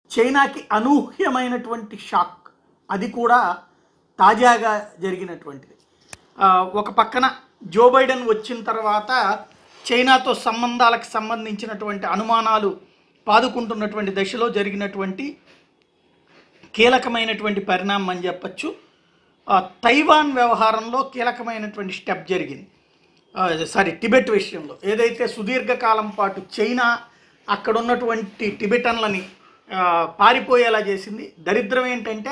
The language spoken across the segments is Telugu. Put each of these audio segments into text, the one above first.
చైనాకి అనూహ్యమైనటువంటి షాక్ అది కూడా తాజాగా జరిగినటువంటిది ఆ, ఒక పక్కన జో బైడెన్ వచ్చిన తర్వాత చైనాతో సంబంధాలకు సంబంధించినటువంటి అనుమానాలు పాదుకుంటున్నటువంటి దశలో జరిగినటువంటి కీలకమైనటువంటి పరిణామం అని చెప్పచ్చు ఆ, తైవాన్ వ్యవహారంలో కీలకమైనటువంటి స్టెప్ జరిగింది ఆ, సారీ టిబెట్ విషయంలో ఏదైతే సుదీర్ఘకాలం పాటు చైనా అక్కడ ఉన్నటువంటి టిబెటన్లని ఆ, పారిపోయేలా చేసింది దరిద్రం ఏంటంటే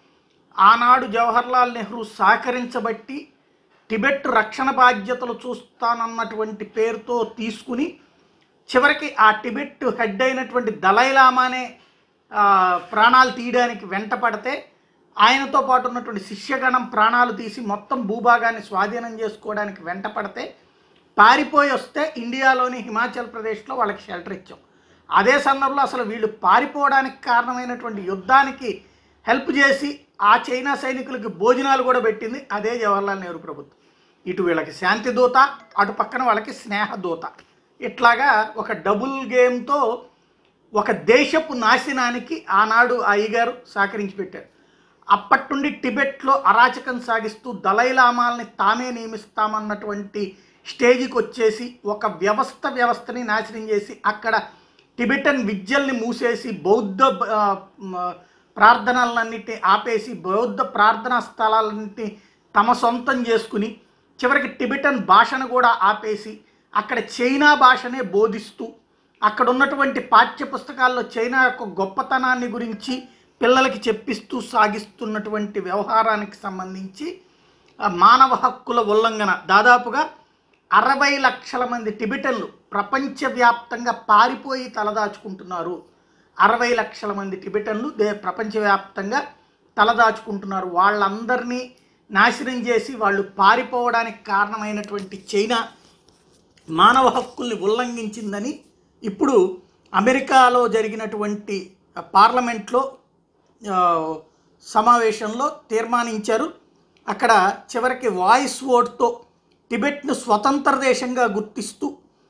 ఆనాడు జవహర్లాల్ నెహ్రూ సహకరించబట్టి టిబెట్ రక్షణ బాధ్యతలు చూస్తానన్నటువంటి పేరుతో తీసుకుని చివరికి ఆ టిబెట్ హెడ్ అయినటువంటి దలైలామానే ఆ, ప్రాణాలు తీయడానికి వెంట పడితే ఆయనతో పాటు ఉన్నటువంటి శిష్యగణం ప్రాణాలు తీసి మొత్తం భూభాగాన్ని స్వాధీనం చేసుకోవడానికి వెంట పడితే పారిపోయి వస్తే ఇండియాలోని హిమాచల్ ప్రదేశ్లో వాళ్ళకి షెల్టర్ ఇచ్చాం అదే సందర్భంలో అసలు వీళ్ళు పారిపోవడానికి కారణమైనటువంటి యుద్ధానికి హెల్ప్ చేసి ఆ చైనా సైనికులకి భోజనాలు కూడా పెట్టింది అదే జవహర్లాల్ నెహ్రూ ప్రభుత్వం ఇటు వీళ్ళకి శాంతి దూత అటు పక్కన వాళ్ళకి స్నేహ దూత ఇట్లాగా ఒక డబుల్ గేమ్తో ఒక దేశపు నాశనానికి ఆనాడు ఆ అయ్యగారు సహకరించి పెట్టారు అప్పటి నుండి టిబెట్లో అరాచకం సాగిస్తూ దలైలామాల్ని తామే నియమిస్తామన్నటువంటి స్టేజ్కి వచ్చేసి ఒక వ్యవస్థ వ్యవస్థని నాశనం చేసి అక్కడ టిబెటన్ విద్యల్ని మూసేసి బౌద్ధ ఆ, మ, ప్రార్థనలన్నింటినీ ఆపేసి బౌద్ధ ప్రార్థనా స్థలాలన్నింటినీ తమ సొంతం చేసుకుని చివరికి టిబెటన్ భాషను కూడా ఆపేసి అక్కడ చైనా భాషనే బోధిస్తూ అక్కడ ఉన్నటువంటి పాఠ్య పుస్తకాల్లో చైనా యొక్క గొప్పతనాన్ని గురించి పిల్లలకి చెప్పిస్తూ సాగిస్తున్నటువంటి వ్యవహారానికి సంబంధించి ఆ, మానవ హక్కుల ఉల్లంఘన దాదాపుగా అరవై లక్షల మంది టిబెటన్లు ప్రపంచవ్యాప్తంగా పారిపోయి తలదాచుకుంటున్నారు అరవై లక్షల మంది టిబెటన్లు దే ప్రపంచవ్యాప్తంగా తలదాచుకుంటున్నారు వాళ్ళందరినీ నాశనం చేసి వాళ్ళు పారిపోవడానికి కారణమైనటువంటి చైనా మానవ హక్కుల్ని ఉల్లంఘించిందని ఇప్పుడు అమెరికాలో జరిగినటువంటి ఆ, పార్లమెంట్లో ఆ, సమావేశంలో తీర్మానించారు అక్కడ చివరికి వాయిస్ ఓట్తో టిబెట్ను స్వతంత్ర దేశంగా గుర్తిస్తూ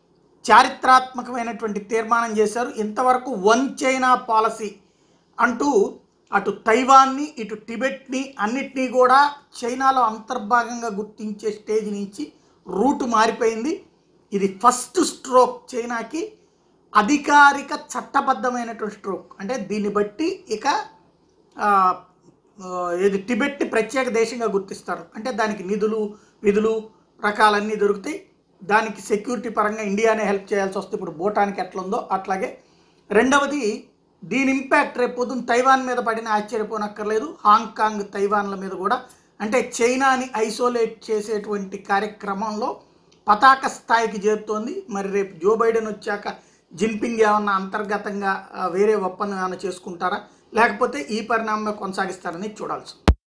చారిత్రాత్మకమైనటువంటి తీర్మానం చేశారు ఇంతవరకు వన్ చైనా పాలసీ అంటూ అటు తైవాన్ని ఇటు టిబెట్ని అన్నిటినీ కూడా చైనాలో అంతర్భాగంగా గుర్తించే స్టేజ్ నుంచి రూటు మారిపోయింది ఇది ఫస్ట్ స్ట్రోక్ చైనాకి అధికారిక చట్టబద్ధమైనటువంటి స్ట్రోక్ అంటే దీన్ని బట్టి ఇక ఆ, ఆ, ఇది టిబెట్ని ప్రత్యేక దేశంగా గుర్తిస్తారు అంటే దానికి నిధులు విధులు రకాలన్నీ దొరుకుతాయి దానికి సెక్యూరిటీ పరంగా ఇండియానే హెల్ప్ చేయాల్సి వస్తే ఇప్పుడు భూటానికి ఎట్లుందో అట్లాగే రెండవది దీని ఇంపాక్ట్ రేపు పొద్దున్న తైవాన్ మీద పడిన ఆశ్చర్యపోనక్కర్లేదు హాంకాంగ్ తైవాన్ల మీద కూడా అంటే చైనాని ఐసోలేట్ చేసేటువంటి కార్యక్రమంలో పతాక స్థాయికి చేరుతోంది మరి రేపు జో బైడెన్ వచ్చాక జిన్పింగ్ ఏమన్నా అంతర్గతంగా ఆ, వేరే ఒప్పందం ఏమైనా చేసుకుంటారా లేకపోతే ఈ పరిణామమే కొనసాగిస్తారని చూడాల్సి ఉంది.